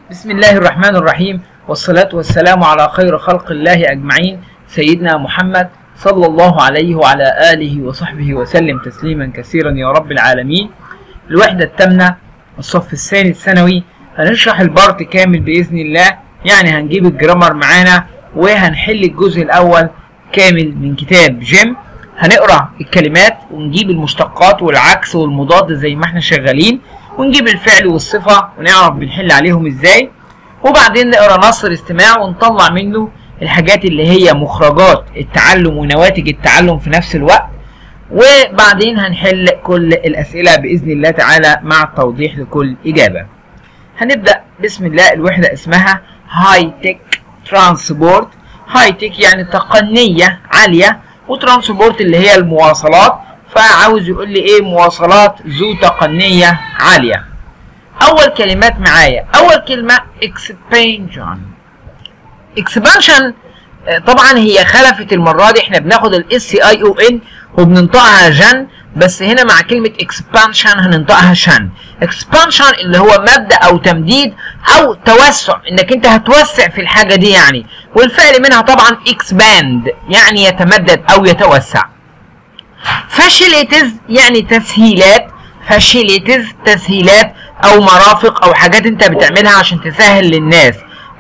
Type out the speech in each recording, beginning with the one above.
بسم الله الرحمن الرحيم والصلاة والسلام على خير خلق الله أجمعين سيدنا محمد صلى الله عليه وعلى آله وصحبه وسلم تسليما كثيرا يا رب العالمين الوحدة الثامنة الصف الثاني الثانوي هنشرح البارت كامل بإذن الله يعني هنجيب الجرامر معانا وهنحل الجزء الأول كامل من كتاب جيم هنقرا الكلمات ونجيب المشتقات والعكس والمضاد زي ما احنا شغالين ونجيب الفعل والصفة ونعرف بنحل عليهم ازاي وبعدين نقرا نص الاستماع ونطلع منه الحاجات اللي هي مخرجات التعلم ونواتج التعلم في نفس الوقت وبعدين هنحل كل الأسئلة بإذن الله تعالى مع التوضيح لكل إجابة هنبدأ بسم الله الوحدة اسمها هاي تك ترانسبورت هاي تك يعني تقنية عالية وترانسبورت اللي هي المواصلات فعاوز يقول لي ايه مواصلات ذو تقنية عالية اول كلمات معايا اول كلمة expansion expansion طبعا هي خلفت المرة دي احنا بناخد الاس سي اي او ان وبننطقها جن بس هنا مع كلمة expansion هننطقها شن expansion اللي هو مبدأ او تمديد او توسع انك انت هتوسع في الحاجة دي يعني والفعل منها طبعا expand يعني يتمدد او يتوسع facilities يعني تسهيلات facilities تسهيلات او مرافق او حاجات انت بتعملها عشان تسهل للناس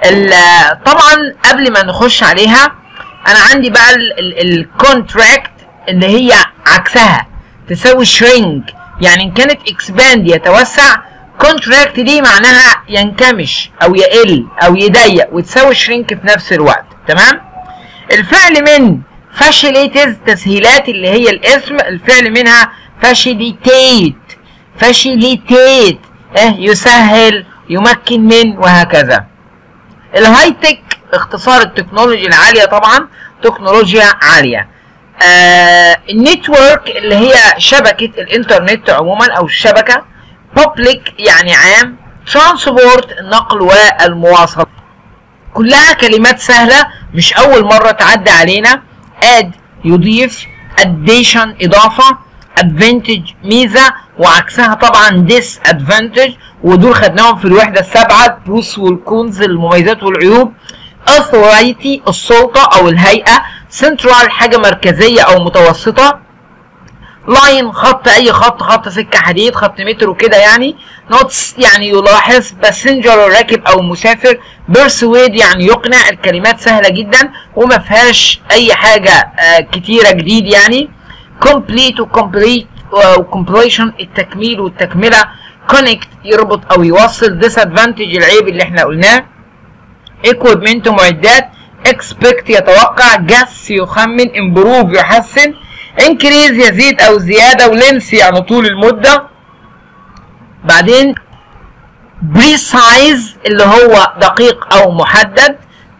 طبعا قبل ما نخش عليها انا عندي بقى الكونتراكت اللي هي عكسها تساوي shrink يعني ان كانت expand يتوسع كونتراكت دي معناها ينكمش او يقل او يضيق وتساوي shrink في نفس الوقت تمام الفعل من facilities تسهيلات اللي هي الاسم الفعل منها facilitate facilitate اه يسهل يمكن من وهكذا الهاي تك اختصار التكنولوجيا العالية طبعا تكنولوجيا عالية آه النتورك اللي هي شبكة الانترنت عموما او الشبكة public يعني عام ترانسبورت النقل والمواصلات كلها كلمات سهلة مش أول مرة تعدي علينا add يضيف addition إضافة advantage ميزة وعكسها طبعا disadvantage ودول خدناهم في الوحدة السابعة بروس والكونز المميزات والعيوب authority السلطة أو الهيئة central حاجة مركزية أو متوسطة لاين خط اي خط خط سكه حديد خط مترو كده يعني نوتس يعني يلاحظ باسنجر راكب او مسافر بيرسويد يعني يقنع الكلمات سهله جدا وما فيهاش اي حاجه آه كتيره جديد يعني كومبليت وكومبليت وكومبليشن التكميل والتكمله كونكت يربط او يوصل ديس ادفانتج العيب اللي احنا قلناه ايكويبمنت معدات اكسبكت يتوقع جس يخمن امبروف يحسن انكريز يزيد او زياده ولينس يعني طول المده بعدين بريسايز اللي هو دقيق او محدد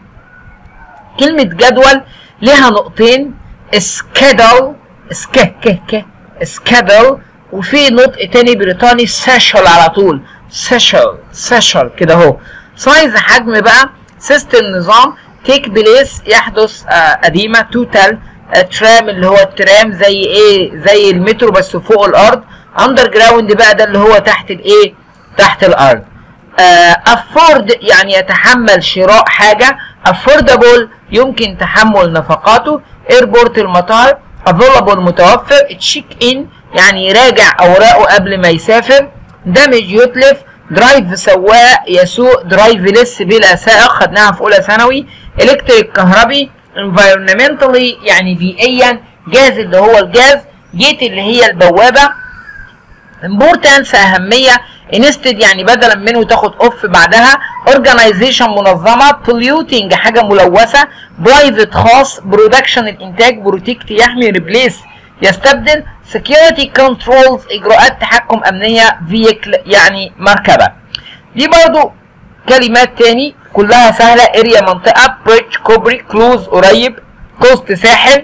كلمه جدول لها نقطين سكيدل سك ك ك سكيدل وفي نطق تاني بريطاني سيشل على طول سيشل سيشل كده اهو سايز حجم بقى سيستم نظام تيك بليس يحدث آه قديمه توتال ترام اللي هو الترام زي ايه زي المترو بس فوق الارض اندر جراوند بقى ده اللي هو تحت الايه تحت الارض افورد uh, يعني يتحمل شراء حاجه افوردابل يمكن تحمل نفقاته ايربورت المطار افيلابل متوفر تشيك ان يعني يراجع اوراقه قبل ما يسافر دامج يتلف درايف سواق يسوق درايف لس بلا سائق خدناها في اولى ثانوي الكتريك كهربي environmentally يعني بيئيا جاز اللي هو الجاز جيت اللي هي البوابة importance أهمية instead يعني بدلا منه تاخد اوف بعدها organization منظمة polluting حاجة ملوثة private خاص production الإنتاج protect يحمي replace يستبدل security controls إجراءات تحكم أمنية vehicle يعني مركبة دي برضو كلمات تاني كلها سهلة اريا منطقة بريدج كوبري كلوز قريب كوست ساحل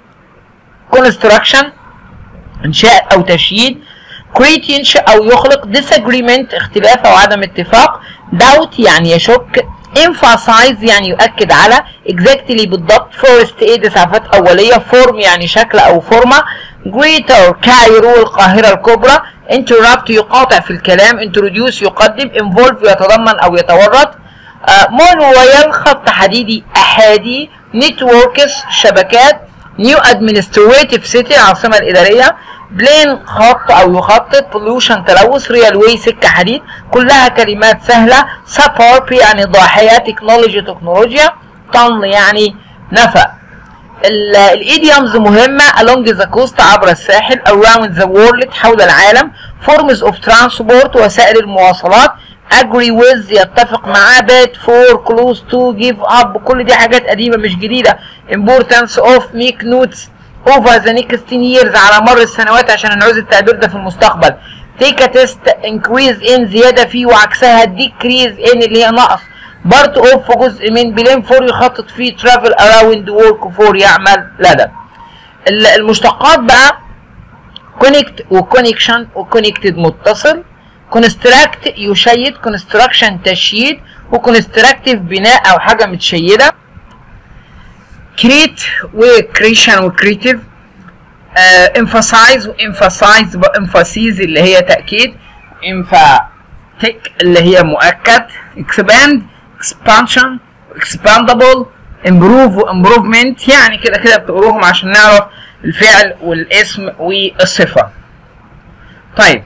كونستراكشن انشاء او تشييد كريت ينشئ او يخلق disagreement اختلاف او عدم اتفاق doubt يعني يشك emphasize يعني يؤكد على exactly بالضبط first aid اسعافات اوليه form يعني شكل او فورمه greater كايرو القاهرة الكبرى interrupt يقاطع في الكلام introduce يقدم involve يتضمن أو يتورط مونويل خط حديدي أحادي networks شبكات new administrative city العاصمة الإدارية بلين خط أو يخطط pollution تلوث ريال واي سكة حديد كلها كلمات سهلة suburb يعني ضاحية تكنولوجي تكنولوجيا طن يعني نفق الايديومز مهمة along the coast عبر الساحل around the world حول العالم forms of transport وسائل المواصلات agree with يتفق معاه bad for close to give up كل دي حاجات قديمة مش جديدة importance of make notes over the next 10 years على مر السنوات عشان هنعوز التعبير ده في المستقبل take a test increase in زيادة فيه وعكسها decrease in اللي هي نقص بارت اوف جزء من بلين فور يخطط فيه ترافل اراوند ورك فور يعمل لدى المشتقات بقى كونكت وكونكشن وكونكتد متصل كونستراكت يشيد كونستراكشن تشييد وكونستراكتيف بناء او حاجه متشيده كريت وكريشن وكريتيف emphasize وemphasize emphasize اللي هي تأكيد emphatic اللي هي مؤكد expand expansion expandable improve وimprovement يعني كده كده بتقروهم عشان نعرف الفعل والاسم والصفة طيب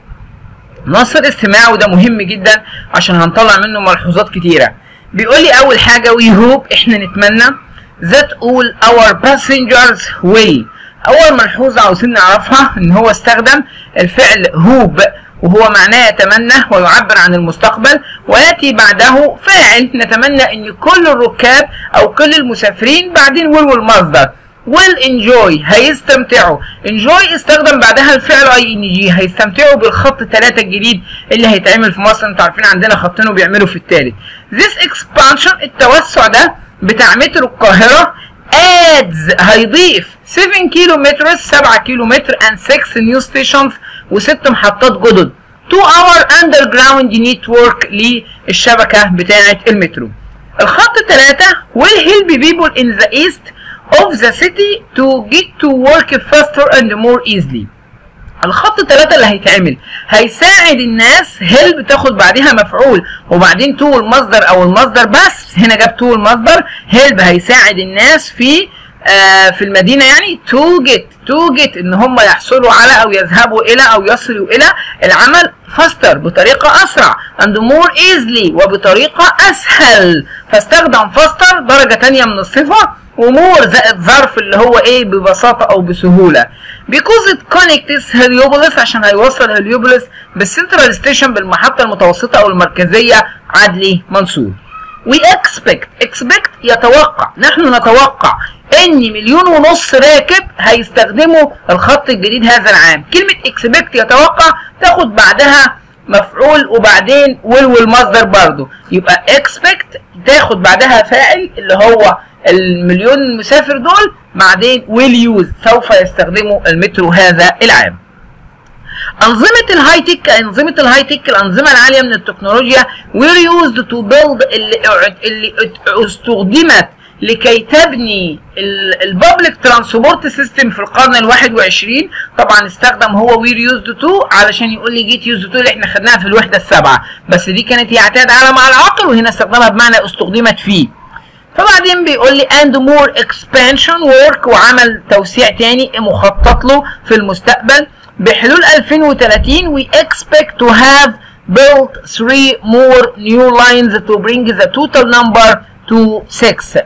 نص الاستماع وده مهم جدا عشان هنطلع منه ملحوظات كتيرة بيقول لي أول حاجة we hope إحنا نتمنى that all our passengers will أول ملحوظة عاوزين نعرفها إن هو استخدم الفعل hope وهو معناه يتمنى ويعبر عن المستقبل وياتي بعده فاعل نتمنى ان كل الركاب او كل المسافرين بعدين ويل والمصدر ويل انجوي هيستمتعوا انجوي استخدم بعدها الفعل اي ان جي هيستمتعوا بالخط 3 الجديد اللي هيتعمل في مصر انتوا عارفين عندنا خطين وبيعملوا في التالت this expansion التوسع ده بتاع مترو القاهره adds هيضيف 7 كيلو متر 7 كيلو متر and 6 new stations وست محطات جدد to our underground network للشبكة بتاعة المترو الخط 3 will help people in the east of the city to get to work faster and more easily الخط 3 اللي هيتعمل هيساعد الناس هيلب تاخد بعدها مفعول وبعدين تو المصدر او المصدر بس هنا جاب تو المصدر هيلب هيساعد الناس في آه في المدينه يعني تو جيت تو جيت ان هم يحصلوا على او يذهبوا الى او يصلوا الى العمل فاستر بطريقه اسرع and more easily وبطريقه اسهل فاستخدم فاستر درجه ثانيه من الصفه ومور زائد ظرف اللي هو ايه ببساطه او بسهوله because it connects هليوبوليس عشان هيوصل هليوبوليس بالسنترال ستيشن بالمحطه المتوسطه او المركزيه عدلي منصور we expect expect يتوقع نحن نتوقع ان مليون ونص راكب هيستخدموا الخط الجديد هذا العام كلمة expect يتوقع تاخد بعدها مفعول وبعدين will والمصدر برضو يبقى expect تاخد بعدها فاعل اللي هو المليون مسافر دول بعدين will use سوف يستخدموا المترو هذا العام أنظمة الهاي تك أنظمة الهاي تك الأنظمة العالية من التكنولوجيا were used to build اللي, اللي استخدمت لكي تبني البابليك ترانسبورت سيستم في القرن الواحد وعشرين طبعا استخدم هو وير يوزد تو علشان يقول لي جيت يوزد تو اللي احنا خدناها في الوحده السابعه بس دي كانت يعتاد على مع العقل وهنا استخدمها بمعنى استخدمت فيه فبعدين بيقول لي and more expansion work وعمل توسيع تاني مخطط له في المستقبل بحلول 2030 we expect to have built three more new lines to bring the total number to 6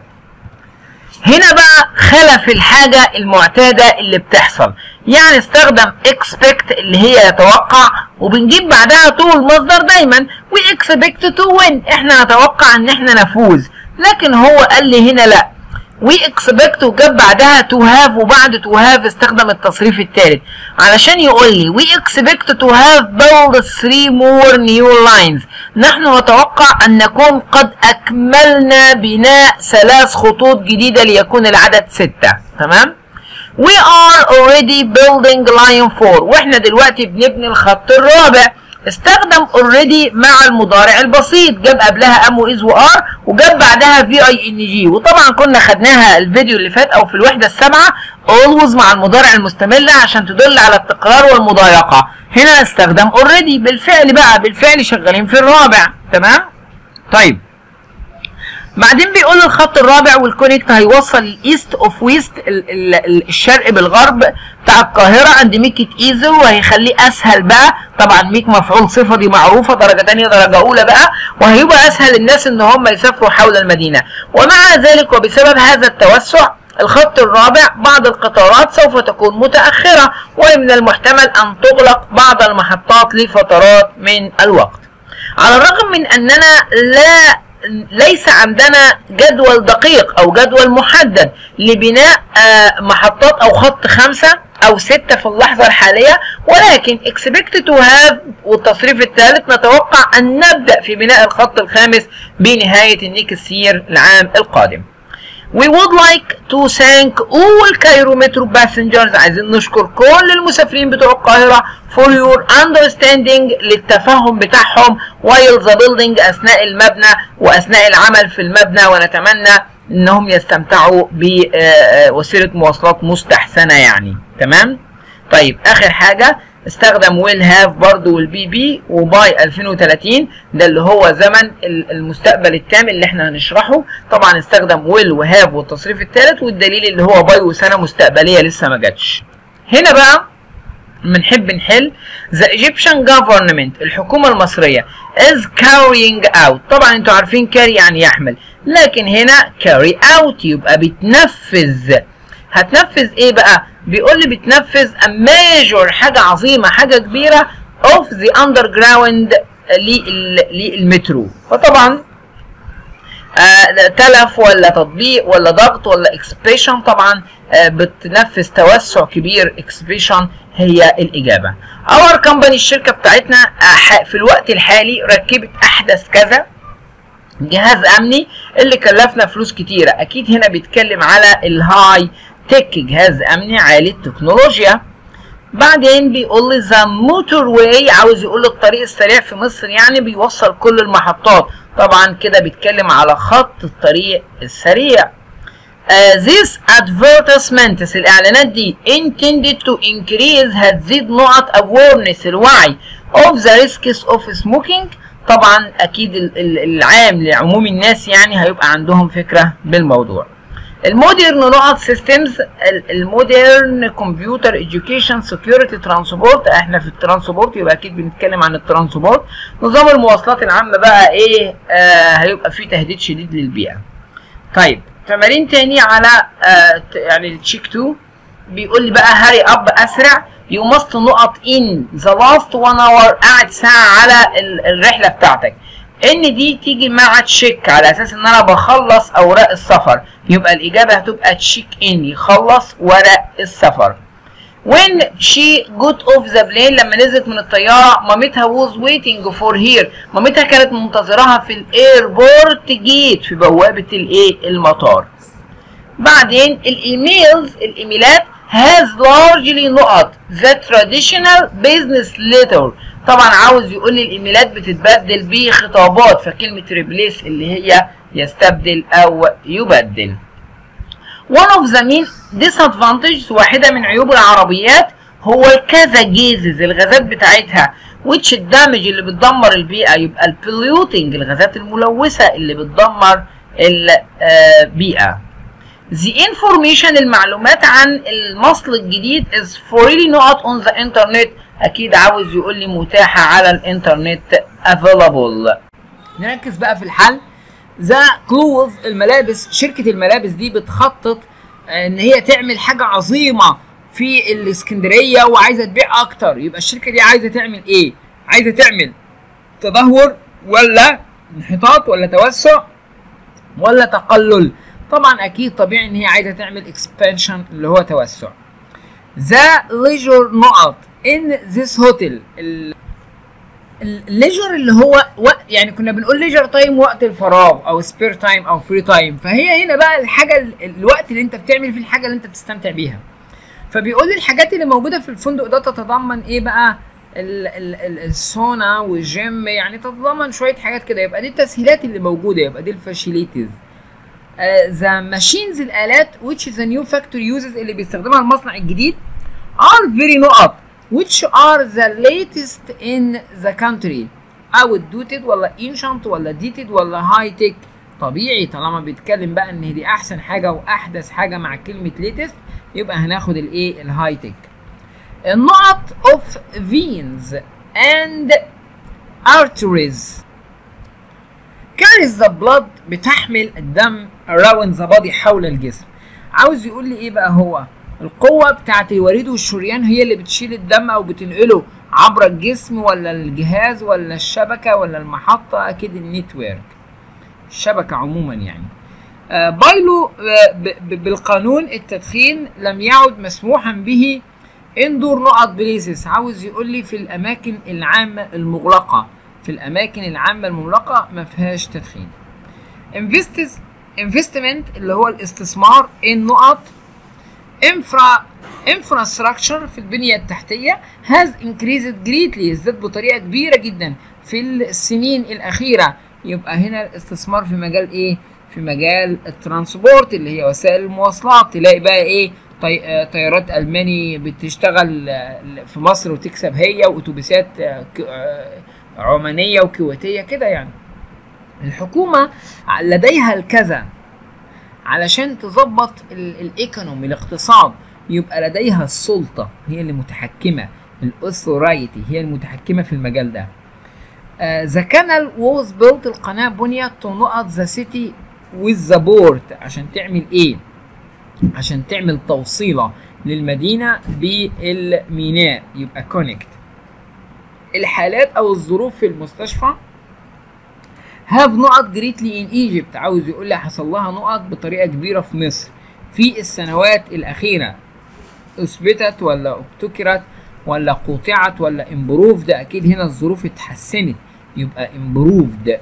هنا بقى خلف الحاجة المعتادة اللي بتحصل يعني استخدم expect اللي هي يتوقع وبنجيب بعدها to المصدر دايما we expect to win احنا نتوقع ان احنا نفوز لكن هو قال لي هنا لا we expect وجاب بعدها to have وبعد to have استخدم التصريف الثالث علشان يقول لي we expect to have built three more new lines نحن نتوقع أن نكون قد أكملنا بناء ثلاث خطوط جديدة ليكون العدد ستة تمام We are already building line 4 واحنا دلوقتي بنبني الخط الرابع استخدم اوريدي مع المضارع البسيط جاب قبلها ام واز وار وجاب بعدها في اي ان جي وطبعا كنا خدناها الفيديو اللي فات او في الوحده السابعه اولويز مع المضارع المستمر عشان تدل على التكرار والمضايقه هنا استخدم اوريدي بالفعل بقى بالفعل شغالين في الرابع تمام طيب بعدين بيقول الخط الرابع والكونكت هيوصل الايست اوف ويست الشرق بالغرب بتاع القاهره عند ميك ايزر وهيخليه اسهل بقى طبعا ميك مفعول صفه دي معروفه درجه ثانيه درجه اولى بقى وهيبقى اسهل الناس ان هم يسافروا حول المدينه ومع ذلك وبسبب هذا التوسع الخط الرابع بعض القطارات سوف تكون متأخرة ومن المحتمل أن تغلق بعض المحطات لفترات من الوقت على الرغم من أننا لا ليس عندنا جدول دقيق او جدول محدد لبناء محطات او خط خمسة او ستة في اللحظة الحالية ولكن expected to have والتصريف الثالث نتوقع ان نبدأ في بناء الخط الخامس بنهاية النيكست يير العام القادم We would like to thank all Cairo Metro passengers عايزين نشكر كل المسافرين بتوع القاهرة for your understanding للتفهم بتاعهم while the building أثناء المبنى وأثناء العمل في المبنى ونتمنى إنهم يستمتعوا بوسيلة مواصلات مستحسنة يعني تمام؟ طيب آخر حاجة استخدم ويل هاف برضو والبي بي وباي 2030 ده اللي هو زمن المستقبل التام اللي احنا هنشرحه طبعا استخدم ويل وهاف والتصريف الثالث والدليل اللي هو باي وسنه مستقبليه لسه ما جاتش هنا بقى بنحب نحل the Egyptian government الحكومة المصرية is carrying out طبعا انتوا عارفين carry يعني يحمل لكن هنا carry out يبقى بتنفذ هتنفذ ايه بقى بيقول لي بتنفذ a major حاجة عظيمة حاجة كبيرة of the underground للمترو فطبعا آه تلف ولا تطبيق ولا ضغط ولا اكسبريشن طبعا آه بتنفذ توسع كبير اكسبريشن هي الاجابه اور كمباني الشركه بتاعتنا آه في الوقت الحالي ركبت احدث كذا جهاز امني اللي كلفنا فلوس كتيره اكيد هنا بيتكلم على الهاي تك جهاز امني عالي التكنولوجيا بعدين بيقول لي ذا موتور واي عاوز يقول الطريق السريع في مصر يعني بيوصل كل المحطات طبعا كده بيتكلم على خط الطريق السريع uh, this advertisements الاعلانات دي intended to increase هتزيد نقط awareness الوعي of the risks of smoking طبعا اكيد العام لعموم الناس يعني هيبقى عندهم فكره بالموضوع المودرن نقط سيستمز المودرن كمبيوتر اديوكيشن سكيورتي ترانسبورت احنا في الترانسبورت يبقى اكيد بنتكلم عن الترانسبورت نظام المواصلات العامه بقى ايه آه هيبقى فيه تهديد شديد للبيئه طيب تمارين تاني على آه يعني تشيك 2 بيقول لي بقى هاري اب اسرع يو ماست نقط ان ذا لاست 1 اور قاعد ساعه على الرحله بتاعتك ان دي تيجي مع تشيك على اساس ان انا بخلص اوراق السفر يبقى الاجابه هتبقى تشيك ان يخلص ورق السفر when she got off the plane لما نزلت من الطياره مامتها was waiting for here مامتها كانت منتظراها في الايربورت جيت في بوابه الايه المطار بعدين الايميلز الايميلات has largely نقط the traditional business letter طبعا عاوز يقول لي الايميلات بتتبدل بخطابات فكلمه ريبليس اللي هي يستبدل او يبدل one of the main disadvantages واحده من عيوب العربيات هو الكذا جيزز الغازات بتاعتها which الدمج اللي بتدمر البيئه يبقى البوليوتنج الغازات الملوثه اللي بتدمر البيئه The information المعلومات عن المصل الجديد is freely not on the internet اكيد عاوز يقول لي متاحه على الانترنت available نركز بقى في الحل ذا كلوز الملابس شركه الملابس دي بتخطط ان هي تعمل حاجه عظيمه في الاسكندريه وعايزه تبيع اكتر يبقى الشركه دي عايزه تعمل ايه عايزه تعمل تدهور ولا انحطاط ولا توسع ولا تقلل طبعا اكيد طبيعي ان هي عايزه تعمل اكسبانشن اللي هو توسع ذا ليجر نقط ان ذيس هوتيل الليجر اللي هو وقت يعني كنا بنقول ليجر تايم وقت الفراغ او سبير تايم او فري تايم فهي هنا بقى الحاجه الوقت اللي انت بتعمل فيه الحاجه اللي انت بتستمتع بيها فبيقول لي الحاجات اللي موجوده في الفندق ده تتضمن ايه بقى ال- ال- ال- السونا والجيم يعني تتضمن شويه حاجات كده يبقى دي التسهيلات اللي موجوده يبقى دي الفاشيليتيز ذا ماشينز الالات which the new factory uses اللي بيستخدمها المصنع الجديد are very نقط which are the latest in the country outdated ولا ancient ولا dated ولا high tech طبيعي طالما بيتكلم بقى ان دي احسن حاجه واحدث حاجه مع كلمه latest يبقى هناخد الايه الهاي تك النقط of veins and arteries carries the blood بتحمل الدم around the body حول الجسم عاوز يقول لي ايه بقى هو القوة بتاعت الوريد والشريان هي اللي بتشيل الدم او بتنقله عبر الجسم ولا الجهاز ولا الشبكة ولا المحطة اكيد النتورك الشبكة عموما يعني آه بايلو آه ب- ب- بالقانون التدخين لم يعد مسموحا به اندور نقط بليسس عاوز يقول لي في الاماكن العامة المغلقة في الاماكن العامة المغلقة ما فيهاش تدخين انفستس انفستمنت اللي هو الاستثمار النقط انفرا انفراستراكشر في البنية التحتية has increased greatly ازداد بطريقة كبيرة جدا في السنين الأخيرة يبقى هنا الاستثمار في مجال ايه؟ في مجال الترانسبورت اللي هي وسائل المواصلات تلاقي بقى ايه طي... آه، طيارات ألماني بتشتغل آه، في مصر وتكسب هي وأتوبيسات آه، ك- آه، عمانية وكويتية كده يعني الحكومة لديها الكذا علشان تظبط ال- الايكونومي الاقتصاد يبقى لديها السلطة هي اللي متحكمة الاثورايتي هي المتحكمة في المجال ده ذا كانال ووز بيلت القناة بنيت to نقط ذا سيتي with the port عشان تعمل ايه؟ عشان تعمل توصيلة للمدينة بالميناء يبقى كونكت الحالات او الظروف في المستشفى هاف نقط جريتلي ان ايجيبت عاوز يقول لي حصل لها نقط بطريقه كبيره في مصر في السنوات الاخيره اثبتت ولا ابتكرت ولا قطعت ولا امبروفد اكيد هنا الظروف اتحسنت يبقى امبروفد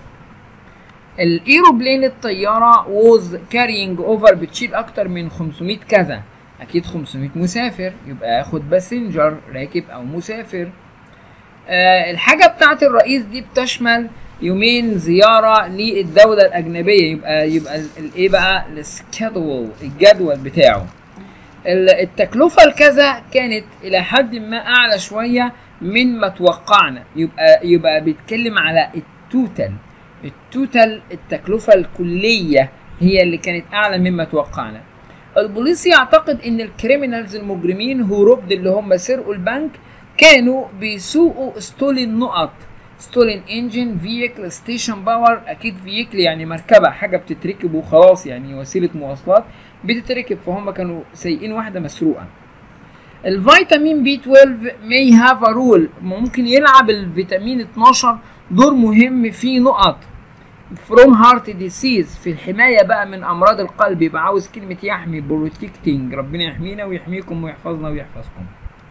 الايروبلين الطياره ووز كارينج اوفر بتشيل اكتر من 500 كذا اكيد 500 مسافر يبقى ياخد باسنجر راكب او مسافر آه الحاجه بتاعت الرئيس دي بتشمل يومين زياره للدوله الاجنبيه يبقى يبقى ال- الايه بقى السكادول الجدول بتاعه ال- التكلفه الكذا كانت الى حد ما اعلى شويه من ما توقعنا يبقى يبقى بيتكلم على التوتال التوتال التكلفه الكليه هي اللي كانت اعلى مما توقعنا البوليس يعتقد ان الكريمنالز المجرمين هروب اللي هم سرقوا البنك كانوا بيسوقوا ستولين نقط ستولين انجن فيكل ستيشن باور اكيد فيكل يعني مركبه حاجه بتتركب وخلاص يعني وسيله مواصلات بتتركب فهم كانوا سايقين واحده مسروقه الفيتامين بي 12 may have a role ممكن يلعب الفيتامين 12 دور مهم في نقط from heart disease في الحماية بقى من أمراض القلب يبقى عاوز كلمة يحمي protecting ربنا يحمينا ويحميكم ويحفظنا ويحفظكم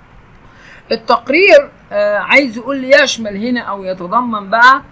التقرير آه عايز يقول لي يشمل هنا أو يتضمن بقى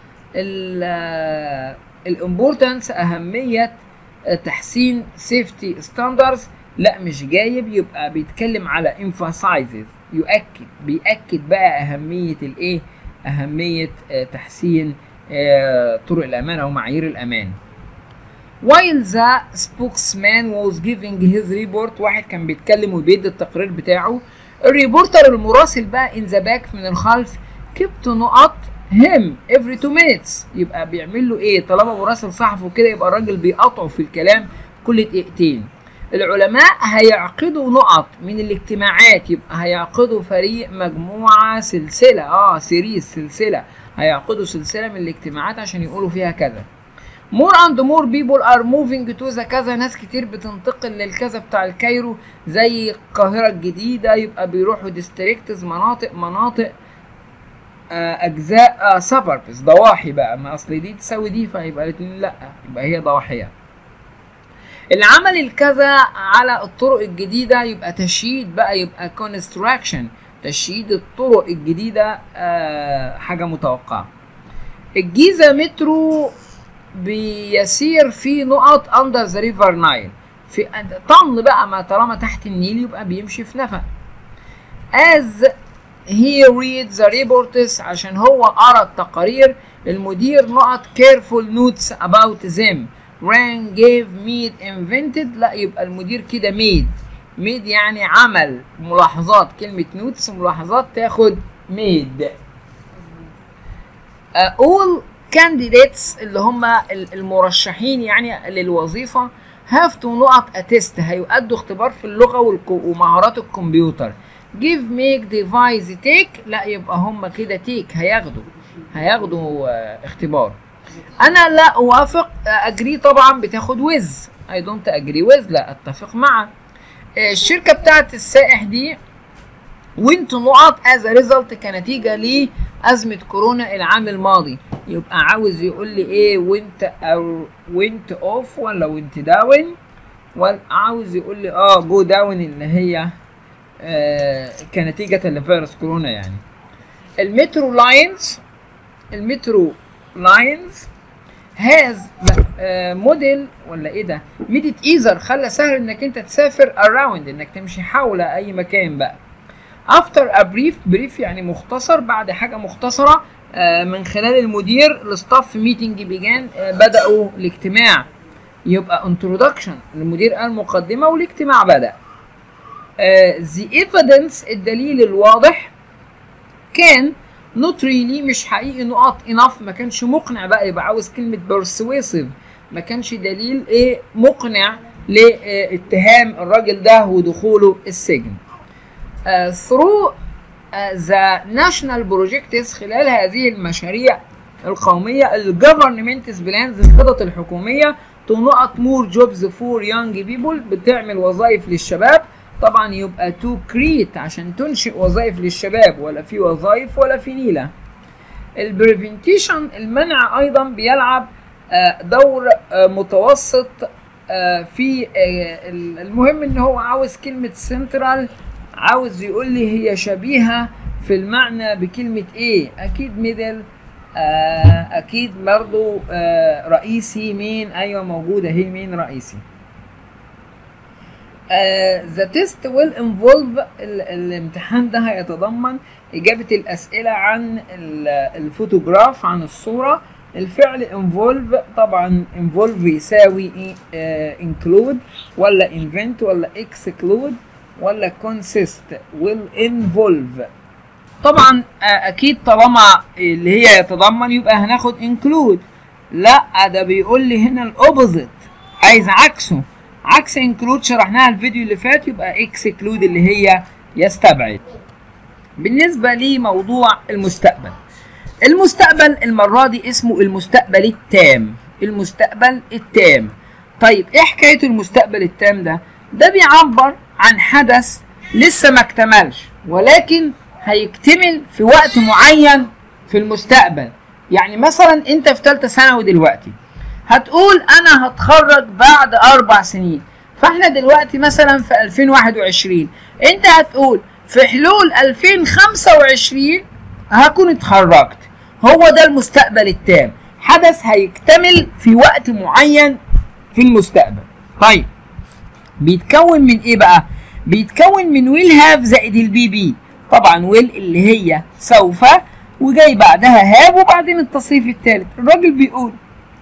الامبورتنس أهمية آه، تحسين سيفتي ستاندرز لا مش جايب يبقى بيتكلم على emphasizes يؤكد بيأكد بقى أهمية الإيه أهمية آه، تحسين آه، طرق الأمان أو معايير الأمان while the spokesman was giving his report واحد كان بيتكلم وبيدي التقرير بتاعه الريبورتر المراسل بقى in the back من الخلف kept نقط him every two minutes يبقى بيعمل له ايه طالما مراسل صحفي وكده يبقى الراجل بيقطعه في الكلام كل دقيقتين العلماء هيعقدوا نقط من الاجتماعات يبقى هيعقدوا فريق مجموعة سلسلة اه سيريز سلسلة هيعقدوا سلسلة من الاجتماعات عشان يقولوا فيها كذا more and more people are moving to the كذا ناس كتير بتنتقل للكذا بتاع الكايرو زي القاهرة الجديدة يبقى بيروحوا ديستريكتز مناطق مناطق آه، اجزاء سبربس ضواحي بقى ما اصل دي تساوي دي فيبقى الاتنين لا يبقى هي ضواحية العمل الكذا على الطرق الجديدة يبقى تشييد بقى يبقى كونستراكشن تشييد الطرق الجديدة آه حاجة متوقعة الجيزة مترو بيسير في نقط اندر ذا ريفر نايل في طن بقى ما طالما تحت النيل يبقى بيمشي في نفق as he read the reports عشان هو قرا التقارير المدير نقط careful notes about them ran gave made invented لا يبقى المدير كده made made يعني عمل ملاحظات كلمة notes ملاحظات تاخد made uh, all candidates اللي هم المرشحين يعني للوظيفة have to نقط a test هيؤدوا اختبار في اللغة ومهارات الكمبيوتر give make device take لا يبقى هم كده take هياخدوا هياخدوا uh, اختبار انا لا اوافق اجري طبعا بتاخد with I don't agree with لا اتفق مع الشركة بتاعت السائح دي وانت نقط as a result كنتيجة لأزمة كورونا العام الماضي يبقى عاوز يقول لي ايه وانت او وانت اوف ولا وانت داون ولا عاوز يقول لي اه جو داون اللي هي آه كنتيجة لفيروس كورونا يعني المترو لاينز المترو لاينز هاز موديل ولا ايه ده ميديت ايزر خلى سهل انك انت تسافر اراوند انك تمشي حول اي مكان بقى افتر ا بريف بريف يعني مختصر بعد حاجه مختصره آه من خلال المدير الستاف ميتنج بيجان آه بداوا الاجتماع يبقى انترودكشن المدير قال مقدمه والاجتماع بدا ذا uh, ايفيدنس الدليل الواضح كان نوت ريلي مش حقيقي نقط انف ما كانش مقنع بقى يبقى عاوز كلمه بيرسويسيف ما كانش دليل ايه مقنع لاتهام الراجل ده ودخوله السجن ثرو ذا ناشونال بروجكتس خلال هذه المشاريع القوميه الجفرمنتس بلانز الخطط الحكوميه تنقط مور جوبز فور يونج بيبول بتعمل وظائف للشباب طبعا يبقى تو كريت عشان تنشئ وظائف للشباب ولا في وظائف ولا في نيله البريفنتيشن المنع ايضا بيلعب دور متوسط في المهم ان هو عاوز كلمه سنترال عاوز يقول لي هي شبيهه في المعنى بكلمه ايه اكيد ميدل اكيد برضو رئيسي مين ايوه موجوده هي مين رئيسي ذا تيست ويل انفولف الامتحان ده هيتضمن اجابه الاسئله عن الفوتوغراف عن الصوره الفعل انفولف طبعا انفولف يساوي انكلود ولا انفنت ولا اكسكلود ولا كونسيست ويل انفولف طبعا اكيد طالما اللي هي يتضمن يبقى هناخد انكلود لا ده بيقول لي هنا الاوبوزيت عايز عكسه عكس انكلود شرحناها الفيديو اللي فات يبقى اكسكلود اللي هي يستبعد بالنسبة لموضوع المستقبل المستقبل المرة دي اسمه المستقبل التام المستقبل التام طيب ايه حكاية المستقبل التام ده ده بيعبر عن حدث لسه ما اكتملش ولكن هيكتمل في وقت معين في المستقبل يعني مثلا انت في ثالثه ثانوي دلوقتي هتقول انا هتخرج بعد اربع سنين فاحنا دلوقتي مثلا في 2021 انت هتقول في حلول 2025 هكون اتخرجت هو ده المستقبل التام حدث هيكتمل في وقت معين في المستقبل طيب بيتكون من ايه بقى بيتكون من ويل هاف زائد البي بي طبعا ويل اللي هي سوف وجاي بعدها هاف وبعدين التصريف الثالث الراجل بيقول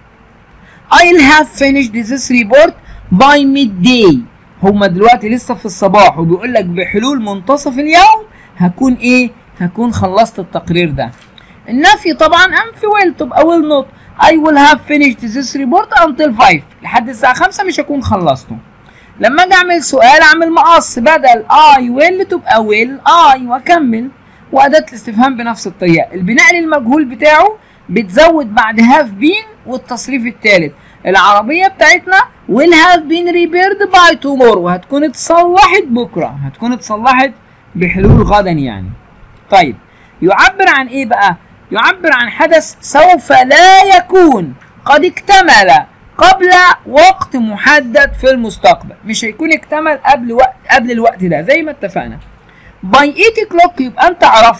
I'll have finished this report by midday هما دلوقتي لسه في الصباح وبيقول لك بحلول منتصف اليوم هكون ايه هكون خلصت التقرير ده النفي طبعا انفي ويل تبقى ويل نوت I will have finished this report until 5 لحد الساعة 5 مش هكون خلصته لما اجي اعمل سؤال اعمل مقص بدل I will تبقى will I واكمل وأداة الاستفهام بنفس الطريقة البناء للمجهول بتاعه بتزود بعد have been والتصريف الثالث العربية بتاعتنا will have been repaired by tomorrow هتكون اتصلحت بكرة هتكون اتصلحت بحلول غدا يعني طيب يعبر عن ايه بقى يعبر عن حدث سوف لا يكون قد اكتمل قبل وقت محدد في المستقبل مش هيكون اكتمل قبل وقت قبل الوقت ده زي ما اتفقنا باي 8 كلوك يبقى انت عرفها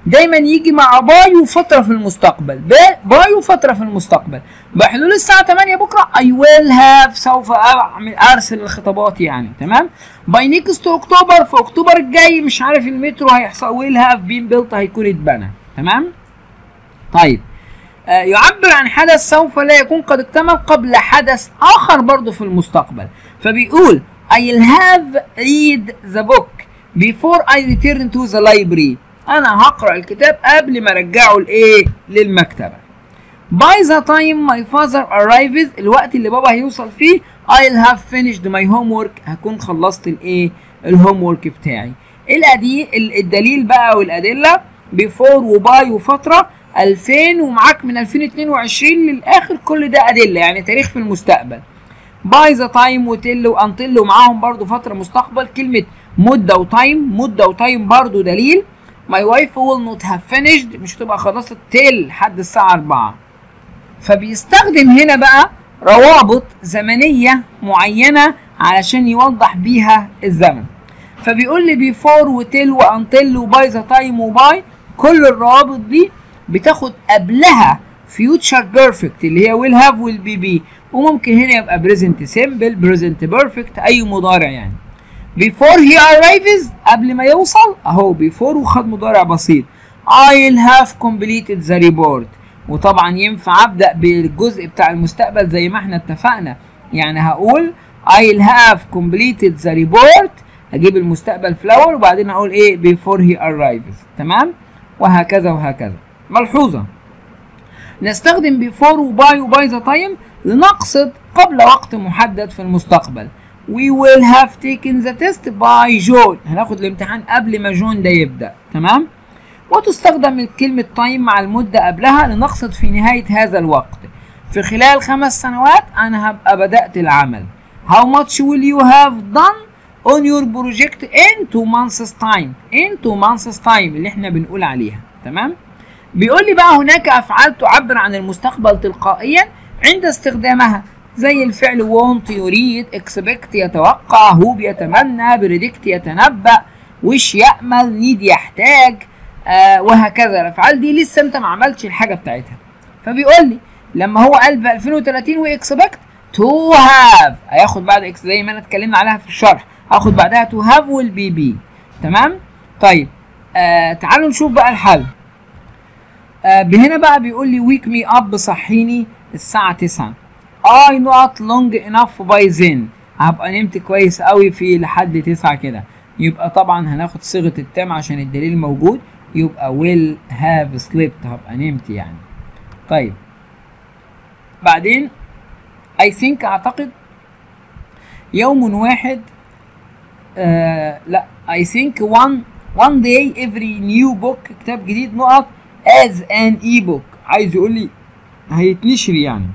دايما يجي مع باي وفتره في المستقبل باي وفتره في المستقبل بحلول الساعه 8 بكره I will have سوف اعمل ارسل الخطابات يعني تمام باي نيكست اكتوبر في اكتوبر الجاي مش عارف المترو هيحصل will have been built هيكون اتبنى تمام طيب آه يعبر عن حدث سوف لا يكون قد اكتمل قبل حدث اخر برضه في المستقبل فبيقول I'll have read the book before I return to the library انا هقرا الكتاب قبل ما ارجعه لايه للمكتبه by the time my father arrives الوقت اللي بابا هيوصل فيه I'll have finished my homework هكون خلصت الايه الهوم ورك بتاعي الأدي الدليل بقى والأدلة before وباي وفترة 2000 ومعاك من 2022 للآخر كل ده أدلة يعني تاريخ في المستقبل باي ذا تايم وتل وانتل ومعاهم برضو فترة مستقبل كلمة مدة وتايم مدة وتايم برضو دليل my wife will not have finished مش هتبقى خلصت تل لحد الساعة 4 فبيستخدم هنا بقى روابط زمنية معينة علشان يوضح بيها الزمن فبيقول لي بيفور وتل وانتل وباي ذا تايم وباي كل الروابط دي بتاخد قبلها future perfect اللي هي will have will be be وممكن هنا يبقى present simple present perfect اي مضارع يعني before he arrives قبل ما يوصل اهو before وخد مضارع بسيط I'll have completed the report وطبعا ينفع ابدا بالجزء بتاع المستقبل زي ما احنا اتفقنا يعني هقول I'll have completed the report هجيب المستقبل في الاول وبعدين هقول ايه before he arrives تمام وهكذا وهكذا ملحوظه نستخدم before وباي وباي ذا تايم لنقصد قبل وقت محدد في المستقبل we will have taken the test by John هناخد الامتحان قبل ما جون ده يبدأ تمام وتستخدم كلمة تايم مع المدة قبلها لنقصد في نهاية هذا الوقت في خلال خمس سنوات أنا هبقى بدأت العمل How much will you have done on your project in two months time in two months time اللي احنا بنقول عليها تمام بيقول لي بقى هناك أفعال تعبر عن المستقبل تلقائيا عند استخدامها زي الفعل want يريد expect يتوقع هوب يتمنى predict يتنبأ wish يأمل need يحتاج آه وهكذا الافعال دي لسه انت ما عملتش الحاجه بتاعتها فبيقول لي لما هو قال في 2030 واكسبكت تو هاف هياخد بعد اكس زي ما انا اتكلمنا عليها في الشرح هاخد بعدها تو هاف والبي بي تمام طيب آه تعالوا نشوف بقى الحل آه هنا بقى بيقول لي ويك مي اب صحيني الساعه 9 I not long enough by then هبقى نمت كويس قوي في لحد 9 كده يبقى طبعا هناخد صيغه التام عشان الدليل موجود يبقى will have slept هبقى نمت يعني طيب بعدين I think اعتقد يوم واحد آه لا I think one one day every new book كتاب جديد نقط as an e-book عايز يقول لي هيتنشر يعني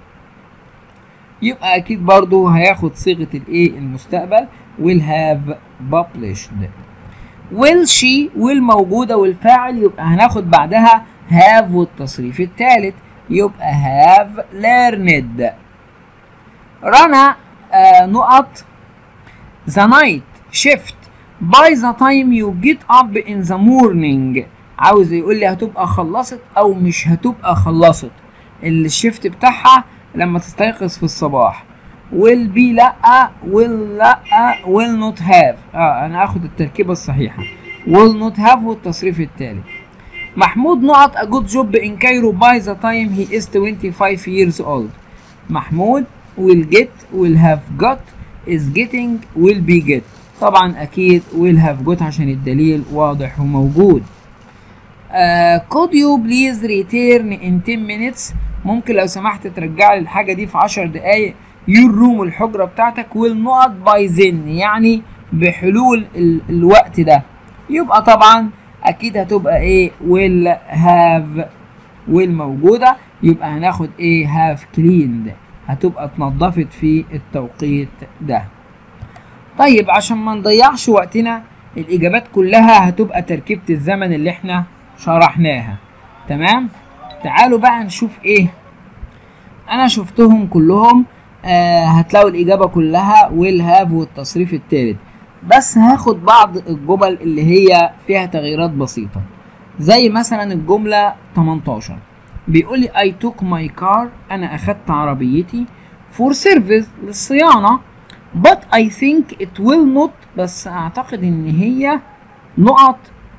يبقى اكيد برضو هياخد صيغه الايه المستقبل will have published will she will موجودة والفاعل يبقى هناخد بعدها have والتصريف الثالث يبقى have learned رنا آه نقط the night shift by the time you get up in the morning عاوز يقول لي هتبقى خلصت او مش هتبقى خلصت الشيفت بتاعها لما تستيقظ في الصباح will be لا will لا will not have اه انا اخد التركيبة الصحيحة will not have والتصريف التالي محمود نقط a good job in Cairo by the time he is 25 years old محمود will get will have got is getting will be get طبعا اكيد will have got عشان الدليل واضح وموجود uh, could you please return in 10 minutes ممكن لو سمحت ترجع لي الحاجة دي في 10 دقايق your room الحجرة بتاعتك will not by then يعني بحلول ال الوقت ده يبقى طبعا اكيد هتبقى ايه will have will موجودة يبقى هناخد ايه have cleaned هتبقى اتنضفت في التوقيت ده طيب عشان ما نضيعش وقتنا الاجابات كلها هتبقى تركيبة الزمن اللي احنا شرحناها تمام تعالوا بقى نشوف ايه انا شفتهم كلهم آه هتلاقوا الاجابة كلها will have والتصريف التالت بس هاخد بعض الجمل اللي هي فيها تغييرات بسيطة زي مثلا الجملة 18 بيقول لي I took my car أنا أخدت عربيتي for service للصيانة but I think it will not بس أعتقد إن هي نقط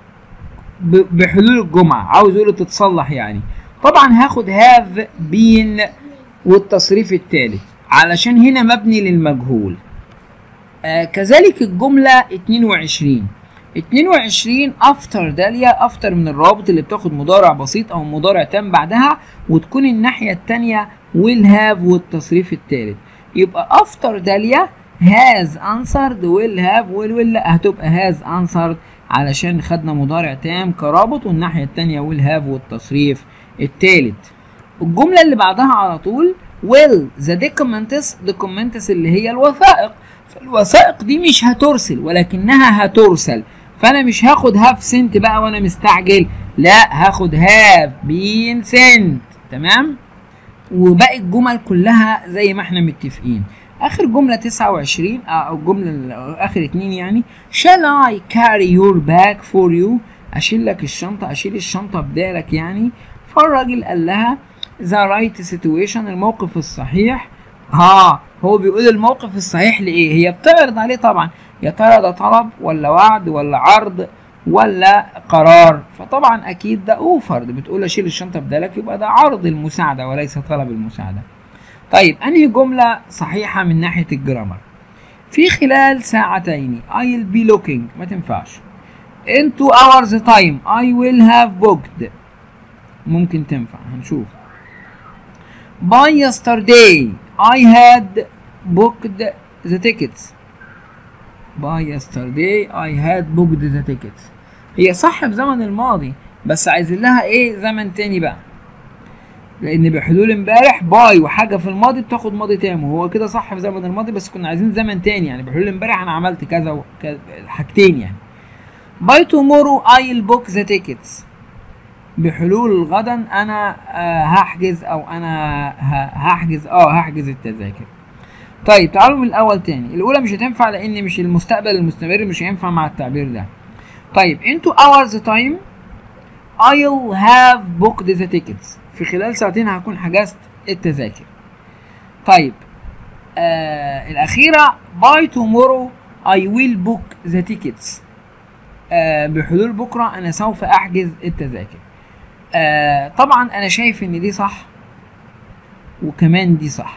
ب- بحلول الجمعة عاوز يقول تتصلح يعني طبعا هاخد have been والتصريف التالت علشان هنا مبني للمجهول آه كذلك الجملة 22 22 افتر داليا افتر من الروابط اللي بتاخد مضارع بسيط او مضارع تام بعدها وتكون الناحية التانية will have والتصريف التالت يبقى افتر داليا has answered will have will will لا هتبقى has answered علشان خدنا مضارع تام كرابط والناحية التانية will have والتصريف التالت الجملة اللي بعدها على طول will the documents documents اللي هي الوثائق فالوثائق دي مش هترسل ولكنها هترسل فانا مش هاخد هاف سنت بقى وانا مستعجل لا هاخد هاف بين سنت تمام وباقي الجمل كلها زي ما احنا متفقين اخر جمله 29 آه، او الجمله ال- اخر اتنين يعني shall I carry your bag for you اشيل لك الشنطه اشيل الشنطه بدالك يعني فالراجل قال لها the right situation الموقف الصحيح ها هو بيقول الموقف الصحيح لايه هي بتعرض عليه طبعا يا ترى ده طلب ولا وعد ولا عرض ولا قرار فطبعا اكيد ده اوفر ده بتقول اشيل الشنطه بدالك يبقى ده عرض المساعده وليس طلب المساعده طيب انهي جمله صحيحه من ناحيه الجرامر في خلال ساعتين I'll be looking ما تنفعش in two hours time I will have booked ممكن تنفع هنشوف by yesterday I had booked the tickets by yesterday I had booked the tickets هي صح في زمن الماضي بس عايزين لها ايه زمن تاني بقى لان بحلول امبارح باي وحاجه في الماضي بتاخد ماضي تام وهو كده صح في زمن الماضي بس كنا عايزين زمن تاني يعني بحلول امبارح انا عملت كذا وكذا حاجتين يعني باي تومورو I'll book the tickets بحلول غدا انا آه هحجز او انا ه- هحجز اه هحجز التذاكر طيب تعالوا من الاول تاني الاولى مش هتنفع لان مش المستقبل المستمر مش هينفع مع التعبير ده طيب into hours time I'll have booked the tickets في خلال ساعتين هكون حجزت التذاكر طيب آه الأخيرة by tomorrow I will book the tickets آه بحلول بكرة أنا سوف أحجز التذاكر آه طبعا أنا شايف إن دي صح وكمان دي صح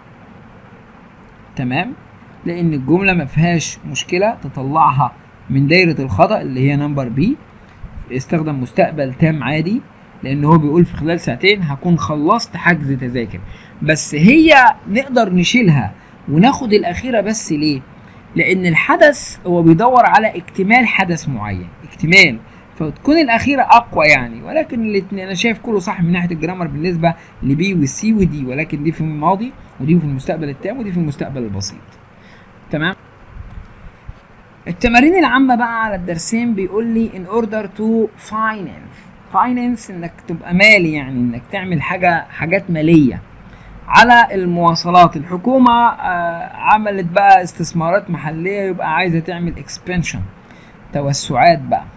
تمام لأن الجملة ما فيهاش مشكلة تطلعها من دايرة الخطأ اللي هي نمبر بي استخدم مستقبل تام عادي لان هو بيقول في خلال ساعتين هكون خلصت حجز تذاكر بس هي نقدر نشيلها وناخد الاخيره بس ليه لان الحدث هو بيدور على اكتمال حدث معين اكتمال فتكون الاخيره اقوى يعني ولكن الاتنين انا شايف كله صح من ناحيه الجرامر بالنسبه لبي والسي ودي ولكن دي في الماضي ودي في المستقبل التام ودي في المستقبل البسيط تمام التمارين العامة بقى على الدرسين بيقول لي in order to finance finance انك تبقى مالي يعني انك تعمل حاجة حاجات مالية على المواصلات الحكومة آه عملت بقى استثمارات محلية يبقى عايزة تعمل expansion توسعات بقى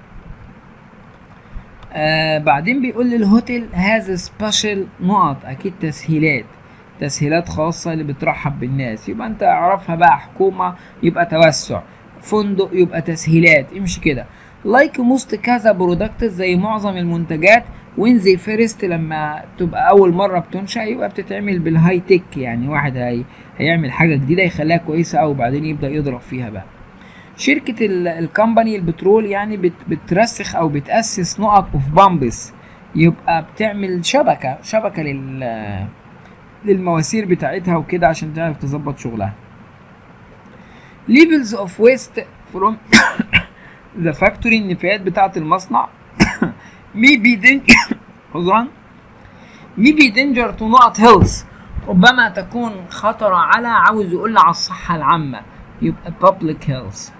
آه بعدين بيقول لي الهوتيل has سبيشال نقط اكيد تسهيلات تسهيلات خاصة اللي بترحب بالناس يبقى انت اعرفها بقى حكومة يبقى توسع فندق يبقى تسهيلات امشي كده لايك موست كذا برودكت زي معظم المنتجات وين زي فيرست لما تبقى اول مره بتنشا يبقى بتتعمل بالهاي تك يعني واحد هي هيعمل حاجه جديده يخليها كويسه او بعدين يبدا يضرب فيها بقى شركه ال- الكمباني البترول يعني بت بترسخ او بتاسس نقط اوف بامبس يبقى بتعمل شبكه شبكه لل للمواسير بتاعتها وكده عشان تعرف تظبط شغلها levels of waste from the factory النفايات بتاعة المصنع may be danger عذرا may be danger to not health ربما تكون خطر على عاوز يقول على الصحة العامة يبقى public health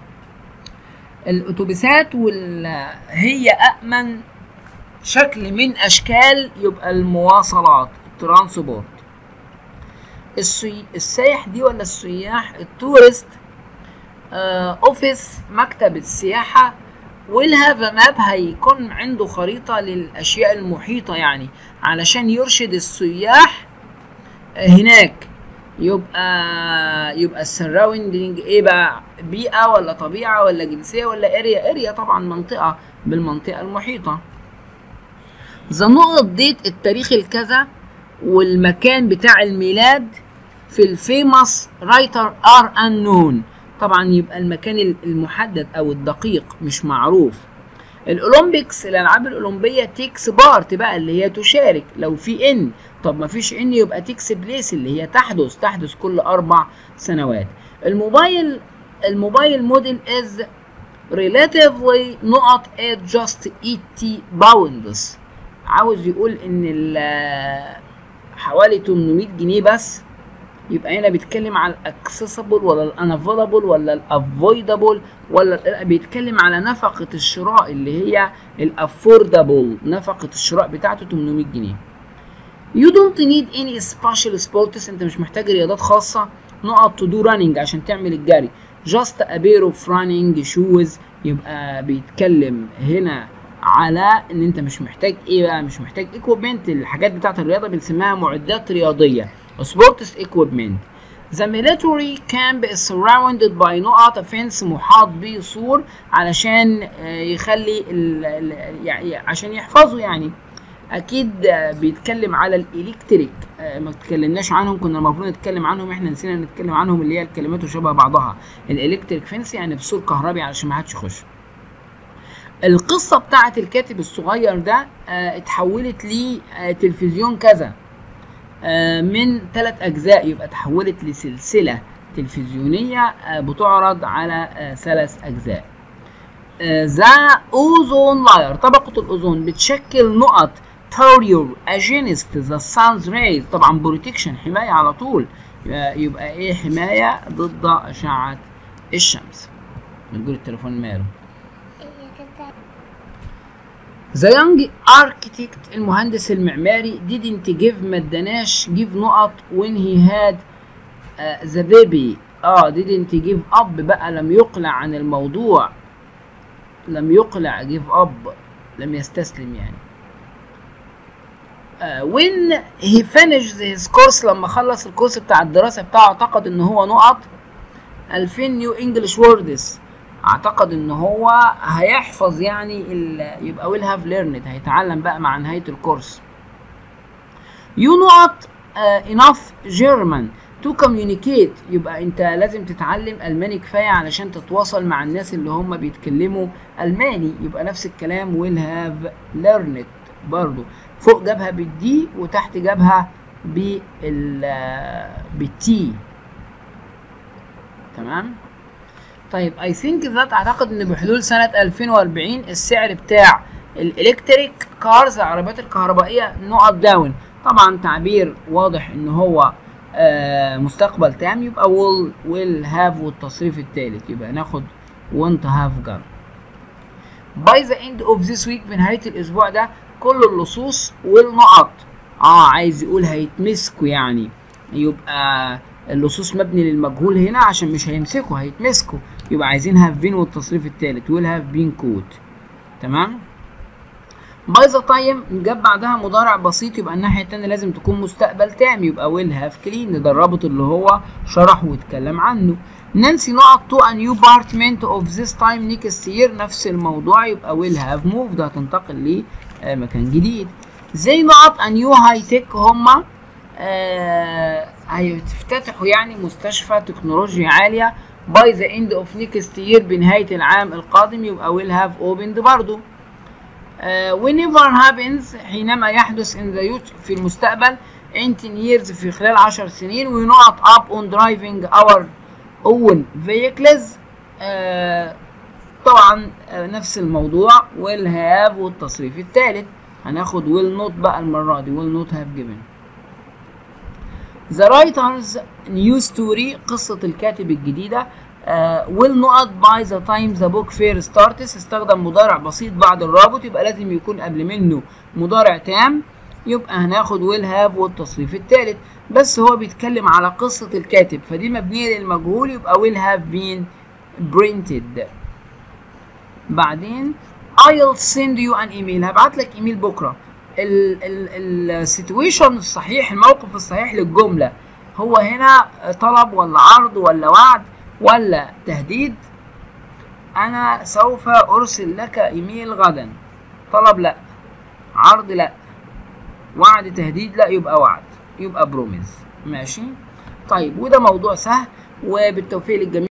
الأتوبيسات وال هي أأمن شكل من أشكال يبقى المواصلات الترانسبورت السي... السايح دي ولا السياح التورست آه، اوفيس مكتب السياحة will have a map هيكون عنده خريطة للأشياء المحيطة يعني علشان يرشد السياح هناك يبقى يبقى السراوندينج ايه بقى بيئة ولا طبيعة ولا جنسية ولا اريا اريا طبعا منطقة بالمنطقة المحيطة ذا نقط ديت التاريخ الكذا والمكان بتاع الميلاد في الفيموس رايتر ار انون طبعا يبقى المكان المحدد او الدقيق مش معروف الاولمبيكس الالعاب الاولمبيه تيكس بارت بقى اللي هي تشارك لو في ان طب ما فيش ان يبقى تيكس بليس اللي هي تحدث تحدث كل اربع سنوات الموبايل الموبايل موديل از relatively نقط at just 80 pounds عاوز يقول ان حوالي 800 جنيه بس يبقى هنا بيتكلم على الاكسسبل ولا الانافيلابل ولا الافويدابل ولا بيتكلم على نفقه الشراء اللي هي الافوردابل نفقه الشراء بتاعته 800 جنيه You don't need any special sports انت مش محتاج رياضات خاصه نقط to do running عشان تعمل الجري just a pair of running shoes يبقى بيتكلم هنا على ان انت مش محتاج ايه بقى مش محتاج equipment الحاجات بتاعت الرياضه بنسميها معدات رياضيه sports equipment The military camp is surrounded by نقط فنس محاط بسور علشان يخلي ال ال يعني عشان يحفظوا يعني اكيد بيتكلم على الالكتريك ما اتكلمناش عنهم كنا المفروض نتكلم عنهم احنا نسينا نتكلم عنهم اللي هي الكلمات شبه بعضها الالكتريك فنس يعني بسور كهربي علشان ما حدش يخش القصة بتاعت الكاتب الصغير ده اه اتحولت لتلفزيون كذا اه من ثلاث أجزاء يبقى اتحولت لسلسلة تلفزيونية اه بتعرض على ثلاث أجزاء ذا أوزون لاير طبقة الأوزون بتشكل نقط توريور أجينست ذا سانز ريز طبعا بروتكشن حماية على طول يبقى إيه حماية ضد أشعة الشمس نقول التليفون ماله ذا يونج اركتكت المهندس المعماري didn't give ما اداناش give نقط when he had ذا uh, بيبي اه didn't give up بقى لم يقلع عن الموضوع لم يقلع give up لم يستسلم يعني uh, when he finished his course لما خلص الكورس بتاع الدراسة بتاعه اعتقد ان هو نقط 2000 نيو انجلش ووردز اعتقد ان هو هيحفظ يعني يبقى ويل هاف ليرند هيتعلم بقى مع نهايه الكورس يو نوت انف جيرمان تو كوميونيكيت يبقى انت لازم تتعلم الماني كفايه علشان تتواصل مع الناس اللي هم بيتكلموا الماني يبقى نفس الكلام ويل هاف ليرند برضو فوق جابها بالدي وتحت جابها بال بالتي تمام طيب اي ثينك ذات اعتقد ان بحلول سنه 2040 السعر بتاع الالكتريك كارز العربيات الكهربائيه نقط داون طبعا تعبير واضح ان هو آه مستقبل تام يبقى will will have والتصريف الثالث يبقى ناخد want have gun by the end of this week بنهايه الاسبوع ده كل اللصوص والنقط اه عايز يقول هيتمسكوا يعني يبقى اللصوص مبني للمجهول هنا عشان مش هيمسكوا هيتمسكوا يبقى عايزين هاف بين والتصريف الثالث ويل هاف بين كود تمام باي ذا تايم جاب بعدها مضارع بسيط يبقى الناحيه الثانيه لازم تكون مستقبل تام يبقى ويل هاف كلين ده الرابط اللي هو شرح واتكلم عنه نانسي نقط تو ا نيو بارتمنت اوف ذيس تايم نيكست يير نفس الموضوع يبقى ويل هاف موف ده هتنتقل لمكان جديد زي نقط ا نيو هاي تك هما آه هيفتتحوا يعني مستشفى تكنولوجيا عاليه باي ذا اند اوف نيكست يير بنهايه العام القادم يبقى ويل هاف اوبند برضو uh, whenever happens حينما يحدث in the youth في المستقبل in 10 years في خلال 10 سنين we not up on driving our own vehicles uh, طبعا uh, نفس الموضوع will have والتصريف الثالث هناخد will not بقى المرة دي will not have given The writer's new story قصة الكاتب الجديدة uh, will not by the time the book fair starts استخدم مضارع بسيط بعد الرابط يبقى لازم يكون قبل منه مضارع تام يبقى هناخد will have والتصريف الثالث بس هو بيتكلم على قصة الكاتب فدي مبنية للمجهول يبقى will have been printed بعدين I'll send you an email هبعت لك ايميل بكره السيتويشن الصحيح الموقف الصحيح للجمله هو هنا طلب ولا عرض ولا وعد ولا تهديد انا سوف ارسل لك ايميل غدا طلب لا عرض لا وعد تهديد لا يبقى وعد يبقى بروميز ماشي طيب وده موضوع سهل وبالتوفيق للجميع